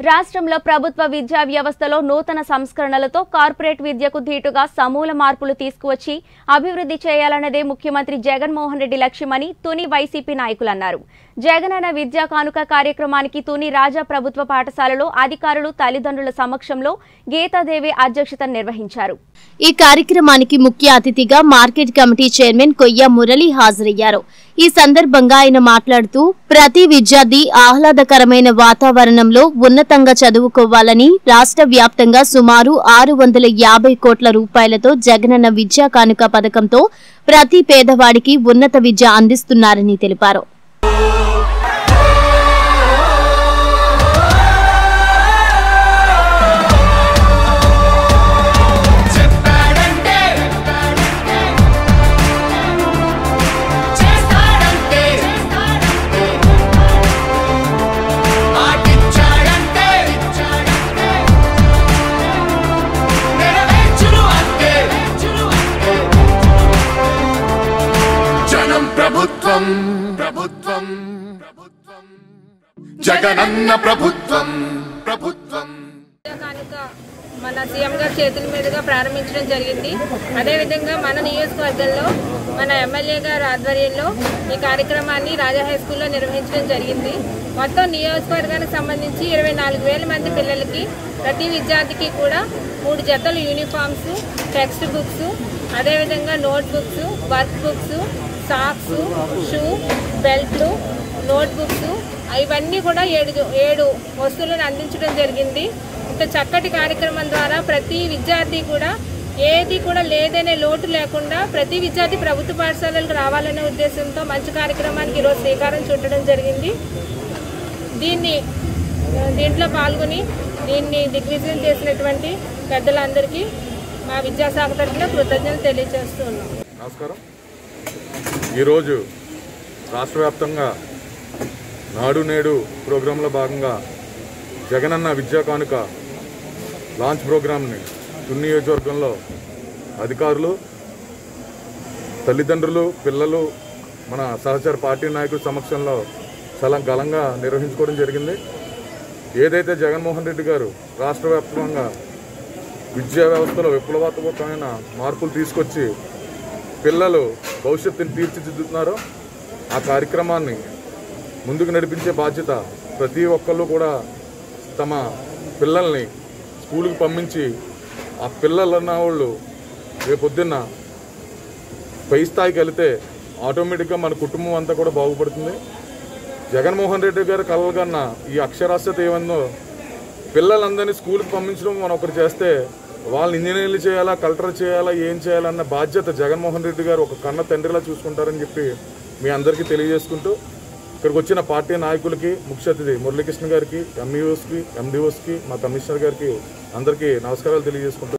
రాష్ట్రంలో ప్రభుత్వ విద్యా వ్యవస్థలో నూతన సంస్కరణలతో కార్పొరేట్ విద్యకు ధీటుగా సమూల మార్పులు తీసుకువచ్చి అభివృద్ధి చేయాలన్నదే ముఖ్యమంత్రి జగన్మోహన్ రెడ్డి లక్ష్యమని తుని వైసీపీ నాయకులు అన్నారు జగనన్న విద్యా కానుక కార్యక్రమానికి తుని రాజా ప్రభుత్వ పాఠశాలలో అధికారులు తల్లిదండ్రుల సమక్షంలో గీతాదేవి అధ్యక్షత నిర్వహించారు ఈ కార్యక్రమానికి ముఖ్య అతిథిగా మార్కెట్ కమిటీ చైర్మన్ కొయ్య మురళి హాజరయ్యారు ఈ సందర్భంగా ఆయన మాట్లాడుతూ ప్రతి విద్యార్థి ఆహ్లాదకరమైన వాతావరణంలో ఉన్నతంగా చదువుకోవాలని రాష్ట్ర వ్యాప్తంగా సుమారు ఆరు వందల యాభై కోట్ల రూపాయలతో జగనన్న విద్యా కానుక పథకంతో ప్రతి పేదవాడికి ఉన్నత విద్య అందిస్తున్నారని తెలిపారు చెప్పాడంటే చేస్తాడంటే మాటిచ్చాడంటే నెరవేర్చును అంతే జనం ప్రభుత్వం ప్రభుత్వం ప్రభుత్వం జగనన్న ప్రభుత్వం ప్రభుత్వం కానుక మన సీఎం గారి చేతుల మీదుగా ప్రారంభించడం జరిగింది అదేవిధంగా మన నియోజకవర్గంలో మన ఎమ్మెల్యే గారి ఆధ్వర్యంలో ఈ కార్యక్రమాన్ని రాజా హై స్కూల్లో నిర్వహించడం జరిగింది మొత్తం నియోజకవర్గానికి సంబంధించి ఇరవై నాలుగు వేల మంది పిల్లలకి ప్రతి విద్యార్థికి కూడా మూడు జతలు యూనిఫామ్స్ టెక్స్ట్ బుక్స్ అదేవిధంగా note books work books socks shoe బెల్ట్లు నోట్ బుక్స్ ఇవన్నీ కూడా ఏడు ఏడు వస్తువులను అందించడం జరిగింది ఇంత చక్కటి కార్యక్రమం ద్వారా ప్రతి విద్యార్థి కూడా ఏది కూడా లేదనే లోటు లేకుండా ప్రతి విద్యార్థి ప్రభుత్వ పాఠశాలలకు రావాలనే ఉద్దేశంతో మంచి కార్యక్రమానికి ఈరోజు శ్రీకారం చుట్టడం జరిగింది దీన్ని ఆ, దీంట్లో పాల్గొని దీన్ని దిగ్విజయం చేసినటువంటి పెద్దలందరికీ మా విద్యాశాఖ తరఫున కృతజ్ఞతలు తెలియజేస్తూ ఉన్నాం నమస్కారం ఈరోజు రాష్ట్ర వ్యాప్తంగా నాడు నేడు ప్రోగ్రాంలో భాగంగా జగనన్న విద్యా కానుక లాంచ్ ప్రోగ్రాంని తుని నియోజకవర్గంలో అధికారులు తల్లిదండ్రులు పిల్లలు మన సహచర పార్టీ నాయకుల సమక్షంలో చాలా ఘనంగా నిర్వహించుకోవడం జరిగింది ఏదైతే జగన్మోహన్ రెడ్డి గారు రాష్ట్ర వ్యాప్తంగా విద్యా వ్యవస్థలో విప్లవాత్మకమైన మార్పులు తీసుకొచ్చి పిల్లలు భవిష్యత్తుని తీర్చిదిద్దుతున్నారో ఆ కార్యక్రమాన్ని ముందుకు నడిపించే బాధ్యత ప్రతి ఒక్కళ్ళు కూడా తమ పిల్లల్ని స్కూల్కి పంపించి ఆ పిల్లలు అన్న వాళ్ళు రేపొద్దున్న పై స్థాయికి వెళితే ఆటోమేటిక్గా మన కుటుంబం అంతా కూడా బాగుపడుతుంది జగన్మోహన్ రెడ్డి గారు కలలుగన్న ఈ అక్షరాస్యత ఏమందో పిల్లలందరినీ స్కూల్కి పంపించడం మనం ఒకటి చేస్తే వాళ్ళని ఇంజనీర్లు చేయాలా కలెక్టర్ చేయాలా ఏం చేయాలన్న బాధ్యత జగన్మోహన్ రెడ్డి గారు ఒక కన్న తండ్రిలా చూసుకుంటారని చెప్పి మీ అందరికీ తెలియజేసుకుంటూ ఇక్కడికి వచ్చిన పార్టీ నాయకులకి ముఖ్య అతిథి మురళీకృష్ణ గారికి ఎంఈఓస్కి ఎండిఓస్కి మా కమిషనర్ గారికి అందరికీ నమస్కారాలు తెలియజేసుకుంటూ